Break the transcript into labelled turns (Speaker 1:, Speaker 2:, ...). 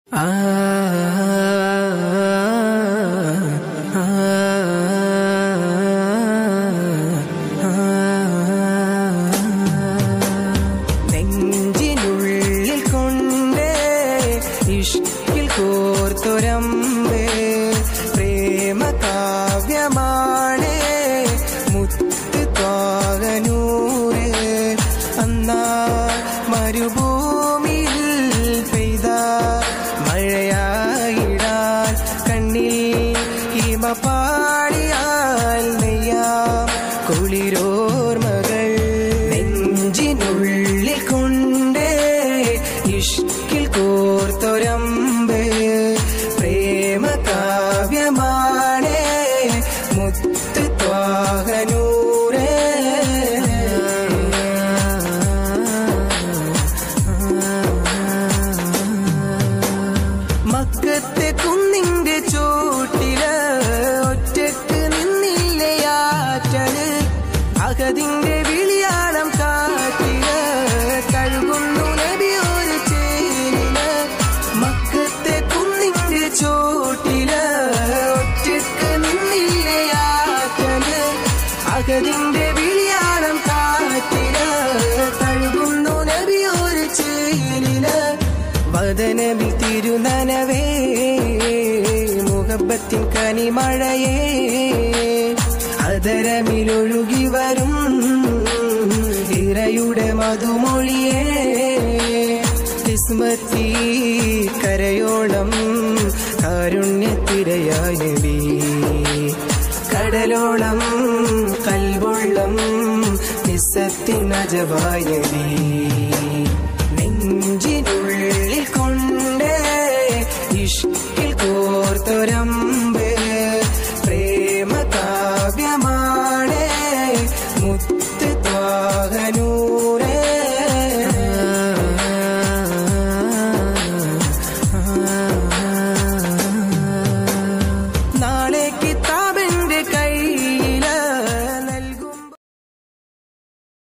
Speaker 1: നെഞ്ചിനുള്ളിൽ കൊണ്ട് ഇഷ്കിൽ കോർത്തൊരമ്പ് പ്രേമ കാവ്യമാണ് മുത്ത് ത്വാകനൂര് അന്നാ മരുഭൂമിയിൽ പെയ്ത മഴയായിടാൻ കണ്ണിൽ ഹിമ പാടിയാൽ നെയ്യാം കുളിരോർമകൾ നെഞ്ചിനുള്ളിൽ കൊണ്ട് ഇഷ്കിൽ കോർത്തൊരമ്പ് പ്രേമ കാവ്യമാണ് മുത്ത് ത്വാകനൂരേ മക്കത്തെ കുന്നിന്റെ ചോട്ടില് ഒറ്റക്ക് നിന്നില്ലയാറ്റല് അകതിന്റെ വിളിയാളം കാട്ടില് കഴുകുന്നു നബി ഒരു ചേലില് മക്കത്തെ കുന്നിന്റെ ചോട്ടില് ഒറ്റക്ക് നിന്നില്ലയാറ്റല് അകതിന്റെ വിളിയാളം കാട്ടില് കഴുകുന്നു നബി ഒരു ചേലില് വദനബിൽ തിരുനനവേ മുഹബത്തിൻ കനിമഴയേ അതരമിലൊഴുകി വരും ഇറയുടെ മധുമൊഴിയേ കിസ്മത്തി കരയോളം കാരുണ്യത്തിരയായ നബി കടലോളം കൽവൊള്ളം നിസ്സത്തിനജവായ നബി